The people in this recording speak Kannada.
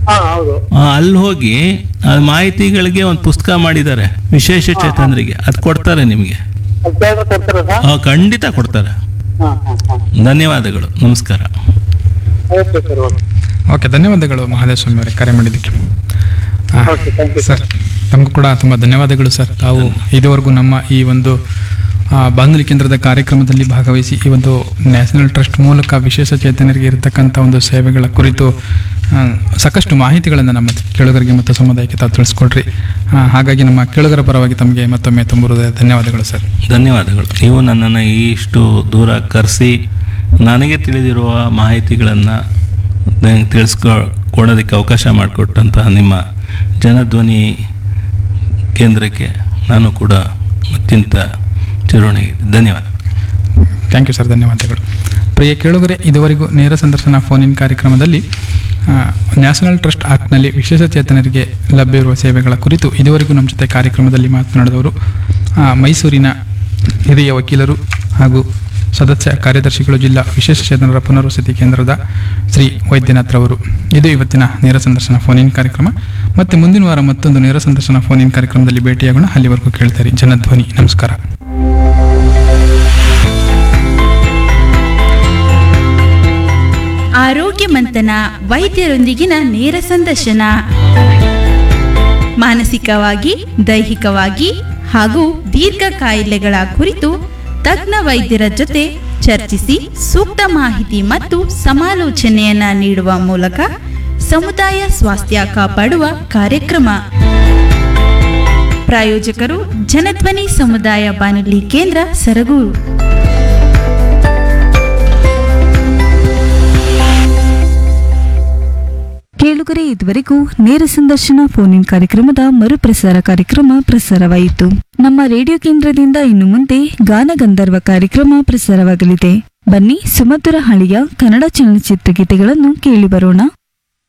ಹಾ ಹೌದು ಆ, ಅಲ್ಲಿ ಹೋಗಿ ಆ ಮಾಹಿತಿಗಳಿಗೆ ಒಂದು ಪುಸ್ತಕ ಮಾಡಿದ್ದಾರೆ ವಿಶೇಷ ಚೇತನರಿಗೆ ಅದು ಕೊಡ್ತಾರೆ ನಿಮಗೆ ಅದು ಕೇಳಿದ್ರೆ ಕೊಡ್ತೀರಾ ಸರ್ ಆ, ಖಂಡಿತ ಕೊಡ್ತಾರೆ ಹಾ ಹಾ ಹಾ ಧನ್ಯವಾದಗಳು ನಮಸ್ಕಾರ ಓಕೆ ಸರ್ ಓಕೆ ಓಕೆ ಧನ್ಯವಾದಗಳು ಮಹಾದೇವ ಸ್ವಾಮಿ ಅವರೇ ಕರೆ ಮಾಡಿದ್ದಕ್ಕೆ ಆ, ಓಕೆ ಥ್ಯಾಂಕ್ ಯು ಸರ್ ತಮಗೂ ಕೂಡ ತುಂಬ ಧನ್ಯವಾದಗಳು ಸರ್ ತಾವು ಇದುವರೆಗೂ ನಮ್ಮ ಈ ಒಂದು ಆ, ಬಾನುಲಿ ಕೇಂದ್ರದ ಕಾರ್ಯಕ್ರಮದಲ್ಲಿ ಭಾಗವಹಿಸಿ ಈ ಒಂದು ನ್ಯಾಷನಲ್ ಟ್ರಸ್ಟ್ ಮೂಲಕ ವಿಶೇಷ ಚೇತನರಿಗೆ ಇರತಕ್ಕಂಥ ಒಂದು ಸೇವೆಗಳ ಕುರಿತು ಆ, ಸಾಕಷ್ಟು ಮಾಹಿತಿಗಳನ್ನು ನಮ್ಮ ಕೇಳುಗರಿಗೆ ಮತ್ತು ಸಮುದಾಯಕ್ಕೆ ತಾವು ತಿಳಿಸ್ಕೊಡ್ರಿ ಆ, ಹಾಗಾಗಿ ನಮ್ಮ ಕೇಳುಗರ ಪರವಾಗಿ ತಮಗೆ ಮತ್ತೊಮ್ಮೆ ತುಂಬ ಹೃದಯ ಧನ್ಯವಾದಗಳು ಸರ್ ಧನ್ಯವಾದಗಳು ನೀವು ನನ್ನನ್ನು ಇಷ್ಟು ದೂರ ಕರೆಸಿ ನನಗೆ ತಿಳಿದಿರುವ ಮಾಹಿತಿಗಳನ್ನು ತಿಳಿಸ್ಕೊ ಕೊಡೋದಕ್ಕೆ ಅವಕಾಶ ಮಾಡಿಕೊಟ್ಟಂತಹ ನಿಮ್ಮ ಜನಧ್ವನಿ ಕೇಂದ್ರಕ್ಕೆ ನಾನು ಕೂಡ ಅತ್ಯಂತ ಚಿರೋಣಿ ಧನ್ಯವಾದ ಥ್ಯಾಂಕ್ ಯು ಸರ್ ಧನ್ಯವಾದಗಳು ಪ್ರಿಯ ಕೇಳುಗರೆ ಇದುವರೆಗೂ ನೇರ ಸಂದರ್ಶನ ಫೋನ್ ಇನ್ ಕಾರ್ಯಕ್ರಮದಲ್ಲಿ ಆ, ನ್ಯಾಷನಲ್ ಟ್ರಸ್ಟ್ ಆಕ್ಟ್ನಲ್ಲಿ ವಿಶೇಷ ಚೇತನರಿಗೆ ಲಭ್ಯವಿರುವ ಸೇವೆಗಳ ಕುರಿತು ಇದುವರೆಗೂ ನಮ್ಮ ಜೊತೆ ಕಾರ್ಯಕ್ರಮದಲ್ಲಿ ಮಾತನಾಡಿದವರು ಆ, ಮೈಸೂರಿನ ಹಿರಿಯ ವಕೀಲರು ಹಾಗೂ ಸದಸ್ಯ ಕಾರ್ಯದರ್ಶಿಗಳು ಜಿಲ್ಲಾ ವಿಶೇಷ ಚೇತನರ ಪುನರ್ವಸತಿ ಕೇಂದ್ರದ ಶ್ರೀ ವೈದ್ಯನಾಥ್ ರವರು ಇದು ಇವತ್ತಿನ ನೇರ ಸಂದರ್ಶನ ಫೋನ್ ಇನ್ ಕಾರ್ಯಕ್ರಮ ಮತ್ತೆ ಮುಂದಿನ ವಾರ ಮತ್ತೊಂದು ನೇರ ಸಂದರ್ಶನ ಫೋನ್ ಇನ್ ಕಾರ್ಯಕ್ರಮದಲ್ಲಿ ಭೇಟಿಯಾಗೋಣ ಅಲ್ಲಿವರೆಗೂ ಕೇಳ್ತಾರೆ ಜನಧ್ವನಿ ನಮಸ್ಕಾರ ಆರೋಗ್ಯ ಮಂಥನ ವೈದ್ಯರೊಂದಿಗಿನ ನೇರ ಸಂದರ್ಶನ ಮಾನಸಿಕವಾಗಿ ದೈಹಿಕವಾಗಿ ಹಾಗೂ ದೀರ್ಘ ಕಾಯಿಲೆಗಳ ಕುರಿತು ತಜ್ಞ ವೈದ್ಯರ ಜೊತೆ ಚರ್ಚಿಸಿ ಸೂಕ್ತ ಮಾಹಿತಿ ಮತ್ತು ಸಮಾಲೋಚನೆಯನ್ನ ನೀಡುವ ಮೂಲಕ ಸಮುದಾಯ ಸ್ವಾಸ್ಥ್ಯ ಕಾಪಾಡುವ ಕಾರ್ಯಕ್ರಮ ಪ್ರಾಯೋಜಕರು ಜನಧ್ವನಿ ಸಮುದಾಯ ಬಾನುಲಿ ಕೇಂದ್ರ ಸರಗೂರು ಕೇಳುಗರೆ ಇದುವರೆಗೂ ನೇರ ಸಂದರ್ಶನ ಫೋನ್ ಇನ್ ಕಾರ್ಯಕ್ರಮದ ಮರುಪ್ರಸಾರ ಕಾರ್ಯಕ್ರಮ ಪ್ರಸಾರವಾಯಿತು ನಮ್ಮ ರೇಡಿಯೋ ಕೇಂದ್ರದಿಂದ ಇನ್ನು ಮುಂದೆ ಗಾನಗಂಧರ್ವ ಕಾರ್ಯಕ್ರಮ ಪ್ರಸಾರವಾಗಲಿದೆ ಬನ್ನಿ ಸುಮಧುರ ಹಳಿಯ ಕನ್ನಡ ಚಲನಚಿತ್ರ ಗೀತೆಗಳನ್ನು ಕೇಳಿ ಬರೋಣ